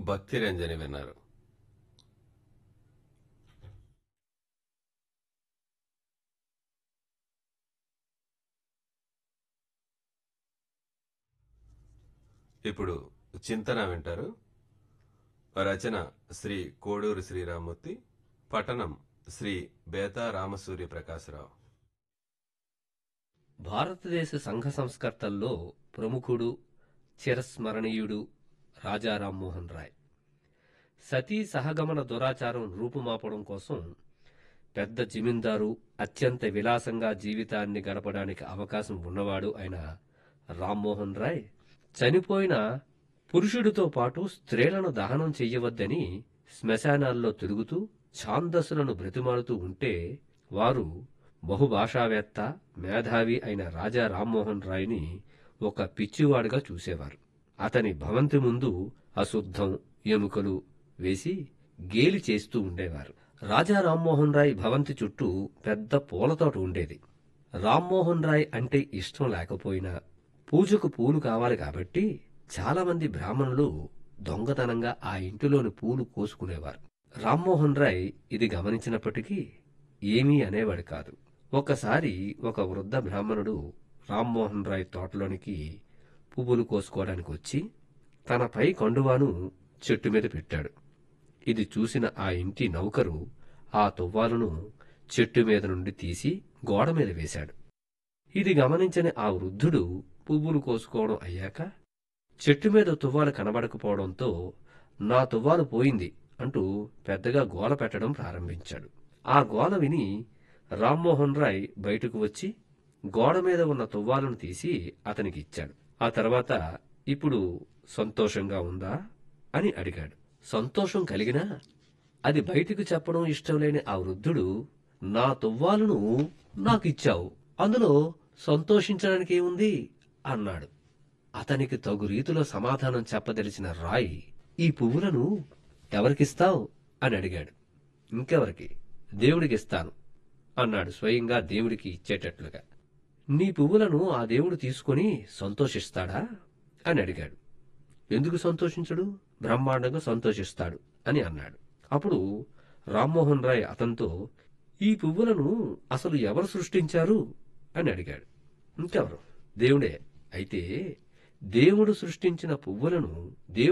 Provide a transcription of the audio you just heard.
భక్తి రంజని విన్నారు ఇప్పుడు చింతన వింటారు రచన శ్రీ కోడూరు శ్రీరామూర్తి పఠనం శ్రీ బేతా రామసూర్య ప్రకాశరావు భారతదేశ సంఘ సంస్కర్తల్లో ప్రముఖుడు చిరస్మరణీయుడు రాజా రామ్మోహన్ రాయ్ సతీ సహగమన దురాచారం రూపుమాపడం కోసం పెద్ద జమీందారు అత్యంత విలాసంగా జీవితాన్ని గడపడానికి అవకాశం ఉన్నవాడు అయిన రామ్మోహన్ రాయ్ చనిపోయిన పురుషుడితో పాటు స్త్రీలను దహనం చెయ్యవద్దని శ్మశానాల్లో తిరుగుతూ ఛాందస్సులను బ్రతిమాలుతూ ఉంటే వారు బహుభాషావేత్త మేధావి అయిన రాజా రామ్మోహన్ రాయ్ని ఒక పిచ్చివాడుగా చూసేవారు అతని భవంతి ముందు అశుద్ధం ఎముకలు వేసి గేలి చేస్తూ ఉండేవారు రాజా రామ్మోహన్ రాయ్ భవంతి చుట్టూ పెద్ద పూలతోట ఉండేది రామ్మోహన్ రాయ్ అంటే ఇష్టం లేకపోయినా పూజకు పూలు కావాలి కాబట్టి చాలామంది బ్రాహ్మణులు దొంగతనంగా ఆ ఇంటిలోని పూలు కోసుకునేవారు రామ్మోహన్ రాయ్ ఇది గమనించినప్పటికీ ఏమీ అనేవాడు కాదు ఒకసారి ఒక వృద్ధ బ్రాహ్మణుడు రామ్మోహన్ రాయ్ తోటలోనికి పువ్వులు కోసుకోవడానికి వచ్చి తన పై కండువాను చెట్టు మీద పెట్టాడు ఇది చూసిన ఆ ఇంటి నౌకరు ఆ తువ్వాలను చెట్టు మీద నుండి తీసి గోడ మీద వేశాడు ఇది గమనించిన ఆ వృద్ధుడు పువ్వులు కోసుకోవడం అయ్యాక చెట్టు మీద తువ్వాలు కనబడకపోవడంతో నా తువ్వాలు పోయింది అంటూ పెద్దగా గోల పెట్టడం ప్రారంభించాడు ఆ గోల విని రామ్మోహన్ రాయ్ బయటకు వచ్చి గోడ మీద ఉన్న తువ్వాలను తీసి అతనికి ఇచ్చాడు ఆ తర్వాత ఇప్పుడు సంతోషంగా ఉందా అని అడిగాడు సంతోషం కలిగినా అది బయటకు చెప్పడం ఇష్టం లేని ఆ వృద్ధుడు నా తువ్వాలను నాకు ఇచ్చావు అందులో సంతోషించడానికి ఏముంది అన్నాడు అతనికి తగు రీతిలో సమాధానం చెప్పదలిచిన రాయ్ ఈ పువ్వులను ఎవరికిస్తావు అని అడిగాడు ఇంకెవరికి దేవుడికిస్తాను అన్నాడు స్వయంగా దేవుడికి ఇచ్చేటట్లుగా నీ పువ్వులను ఆ దేవుడు తీసుకొని సంతోషిస్తాడా అని అడిగాడు ఎందుకు సంతోషించడు బ్రహ్మాండంగా సంతోషిస్తాడు అని అన్నాడు అప్పుడు రామ్మోహన్ రాయ్ అతనితో ఈ పువ్వులను అసలు ఎవరు సృష్టించారు అని అడిగాడు ఇంకెవరు దేవుడే అయితే దేవుడు సృష్టించిన పువ్వులను దేవుడు